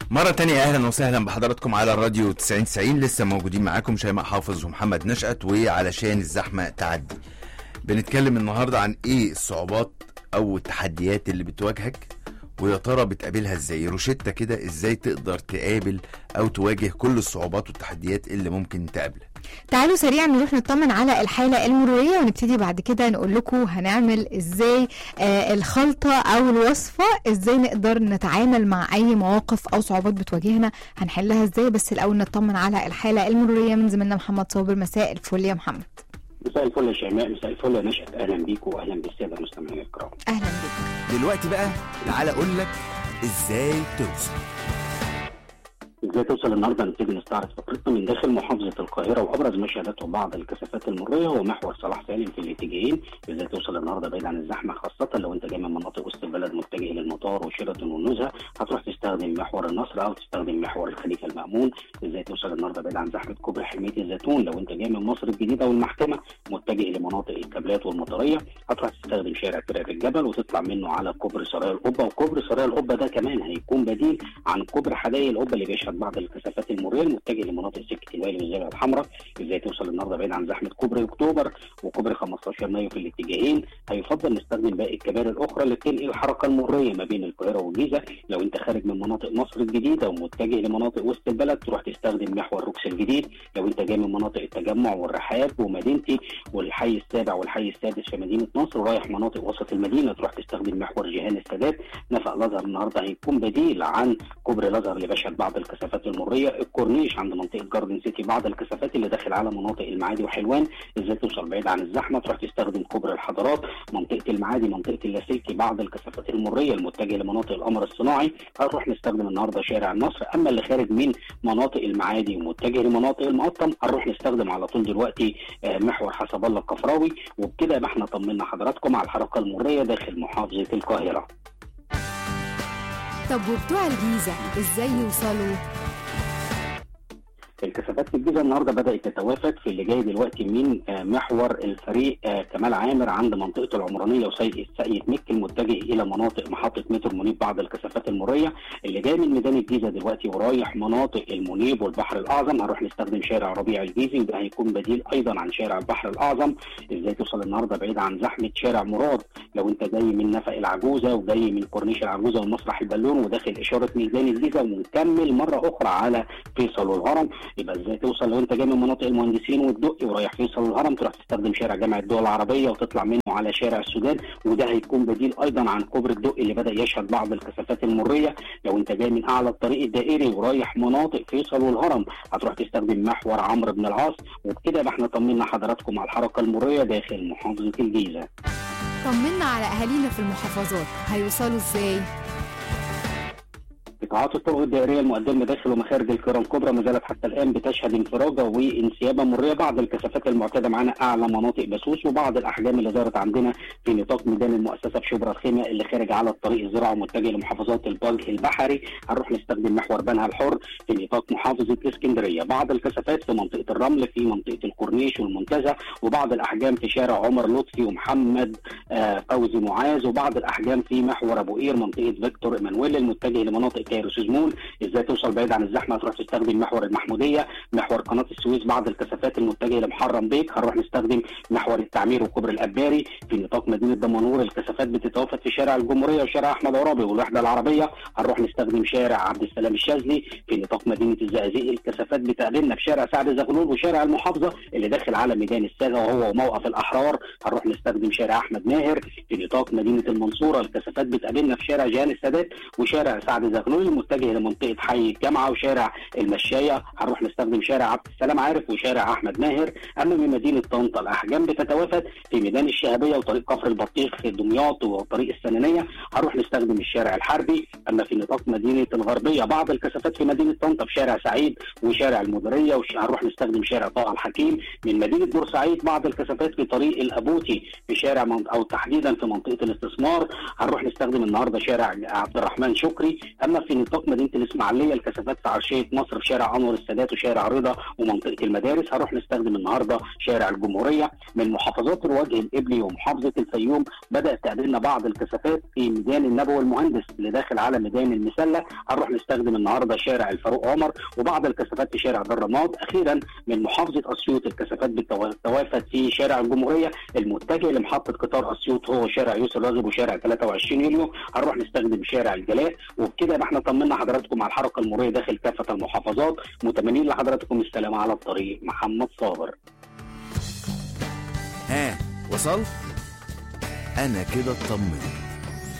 مرة تانية أهلا وسهلا بحضراتكم على الراديو 9090 لسه موجودين معاكم شيماء حافظ ومحمد نشأت وعلشان الزحمة تعدي بنتكلم النهاردة عن إيه الصعوبات أو التحديات اللي بتواجهك ويا ترى بتقابلها ازاي روشتة كده ازاي تقدر تقابل او تواجه كل الصعوبات والتحديات اللي ممكن تقابلها تعالوا سريعا نروح نطمن على الحالة المرورية ونبتدي بعد كده نقول لكم هنعمل ازاي آه الخلطة او الوصفة ازاي نقدر نتعامل مع اي مواقف او صعوبات بتواجهنا هنحلها ازاي بس الاول نطمن على الحالة المرورية من زميلنا محمد صابر مساء الفل يا محمد مساء الفل يا شيماء مساء الفل يا نشأت اهلا بيكم واهلا بالساده المستمعين الكرام اهلا بك دلوقتي بقى تعالى اقول لك ازاي توصل ازاي توصل النهارده نبتدي نستعرض فقرتنا من داخل محافظه القاهره وابرز ما شهدته بعض الكثافات المريه هو محور صلاح سالم في الاتجاهين ازاي توصل النهارده بعيد عن الزحمه خاصه لو انت جاي من مناطق وسط البلد متجه للمطار وشيراتون والنزهه هتروح تستخدم محور النصر او تستخدم محور الخليفه المامون ازاي توصل النهارده بعيد عن زحمه كوبري حميه الزيتون لو انت جاي من مصر الجديده والمحكمه متجه لمناطق الكابلات والمطريه هتروح تستخدم شارع فرق الجبل وتطلع منه على كوبري سرايا القبه وكوبري سرايا القبه ده كمان هيكون بديل عن كوبري حدائق القبه اللي بيشهد بعض الكثافات المريه المتجه لمناطق سكه الوالي والزاويه الحمراء ازاي توصل النهارده بعيد عن زحمه كوبري اكتوبر وكوبري 15 مايو في الاتجاهين هيفضل نستخدم باقي الكباري الاخرى اللي بتنقل الحركه المريه ما بين القاهره والجيزه لو انت خارج من مناطق مصر الجديده ومتجه لمناطق وسط البلد تروح تستخدم محور روكس الجديد لو انت جاي من مناطق التجمع والرحاب ومدينتي والحي السابع والحي السادس في مدينه نصر ورايح مناطق وسط المدينه تروح تستخدم محور جيهان السادات نفق الازهر النهارده هيكون بديل عن كوبري الازهر اللي بيشهد بعض الكثافات المريه الكورنيش عند منطقه جاردن سيتي بعض الكثافات اللي داخل على مناطق المعادي وحلوان ازاي توصل بعيد عن الزحمه تروح تستخدم كوبري الحضارات منطقه المعادي منطقه اللاسلكي بعض الكثافات المريه المتجهه لمناطق القمر الصناعي هنروح نستخدم النهارده شارع النصر اما اللي خارج من مناطق المعادي ومتجه لمناطق المقطم هنروح نستخدم على طول دلوقتي آه، محور حسب الله الكفراوي وبكده يبقى احنا طمنا حضراتكم على الحركه المريه داخل محافظه القاهره طب وبتوع الجيزة ازاي يوصلوا الكثافات في الجيزه النهارده بدات تتوافد في اللي جاي دلوقتي من آه، محور الفريق آه، كمال عامر عند منطقه العمرانيه وسيد سيد مكي المتجه الى مناطق محطه مترو منيب بعض الكثافات المريه اللي جاي من ميدان الجيزه دلوقتي ورايح مناطق المنيب والبحر الاعظم هنروح نستخدم شارع ربيع الجيزي وده هيكون بديل ايضا عن شارع البحر الاعظم ازاي توصل النهارده بعيد عن زحمه شارع مراد لو انت جاي من نفق العجوزه وجاي من كورنيش العجوزه ومسرح البالون وداخل اشاره ميدان الجيزه ومكمل مره اخرى على فيصل والهرم يبقى ازاي توصل لو انت جاي من مناطق المهندسين والدقي ورايح فيصل والهرم تروح تستخدم شارع جامعه الدول العربيه وتطلع منه على شارع السودان وده هيكون بديل ايضا عن كوبري الدقي اللي بدا يشهد بعض الكثافات المريه لو انت جاي من اعلى الطريق الدائري ورايح مناطق فيصل والهرم هتروح تستخدم محور عمرو بن العاص وبكده يبقى احنا طمنا حضراتكم على الحركه المريه داخل محافظه الجيزه طمنا على اهالينا في المحافظات هيوصلوا ازاي قطاعات الطرق الدائريه المقدمه داخل ومخارج القرى الكبرى ما زالت حتى الان بتشهد انفراجه وانسيابه مريه بعض الكثافات المعتاده معانا اعلى مناطق بسوس وبعض الاحجام اللي ظهرت عندنا في نطاق ميدان المؤسسه في شبرا الخيمه اللي خارج على الطريق الزراعي ومتجه لمحافظات الوجه البحري هنروح نستخدم محور بنها الحر في نطاق محافظه الاسكندريه بعض الكثافات في منطقه الرمل في منطقه الكورنيش والمنتزه وبعض الاحجام في شارع عمر لطفي ومحمد آه، فوزي معاذ وبعض الاحجام في محور ابو قير منطقه فيكتور ايمانويل المتجه لمناطق كايرو سيزمون ازاي توصل بعيد عن الزحمه هتروح تستخدم محور المحموديه محور قناه السويس بعض الكثافات المتجهه لمحرم بيك هنروح نستخدم محور التعمير وكوبري الاباري في نطاق مدينه دمنهور الكثافات بتتوافد في شارع الجمهوريه وشارع احمد عرابي والوحده العربيه هنروح نستخدم شارع عبد السلام الشاذلي في نطاق مدينه الزقازيق الكثافات بتقابلنا في شارع سعد زغلول وشارع المحافظه اللي داخل على ميدان الساغه وهو موقف الاحرار هنروح نستخدم شارع احمد ماهر في نطاق مدينه المنصوره الكثافات بتقابلنا في شارع جهان السادات وشارع سعد زغلول المتجه لمنطقه حي الجامعه وشارع المشايه هنروح نستخدم شارع عبد السلام عارف وشارع احمد ماهر اما من مدينه طنطا الاحجام بتتوافد في ميدان الشهابيه وطريق كفر البطيخ في دمياط وطريق السنانيه هنروح نستخدم الشارع الحربي اما في نطاق مدينه الغربيه بعض الكثافات في مدينه طنطا في شارع سعيد وشارع المديريه وهنروح نستخدم شارع طه الحكيم من مدينه بورسعيد بعض الكثافات في طريق الابوتي في شارع من او تحديدا في منطقه الاستثمار هنروح نستخدم النهارده شارع عبد الرحمن شكري اما في نطاق مدينه الاسماعيليه الكثافات في عرشيه مصر في شارع انور السادات وشارع رضا ومنطقه المدارس هنروح نستخدم النهارده شارع الجمهوريه من محافظات الوجه القبلي ومحافظه الفيوم بدات تقابلنا بعض الكثافات في ميدان النبوي المهندس اللي داخل على ميدان المسله هنروح نستخدم النهارده شارع الفاروق عمر وبعض الكثافات في شارع الرماد اخيرا من محافظه اسيوط الكثافات بتتوافد في شارع الجمهوريه المتجه لمحطه قطار اسيوط هو شارع يوسف راغب وشارع 23 يوليو هنروح نستخدم شارع الجلاء وبكده يبقى احنا طمنا حضراتكم على الحركه المروريه داخل كافه المحافظات متمنين لحضراتكم السلامه على الطريق محمد صابر ها وصلت انا كده اطمنت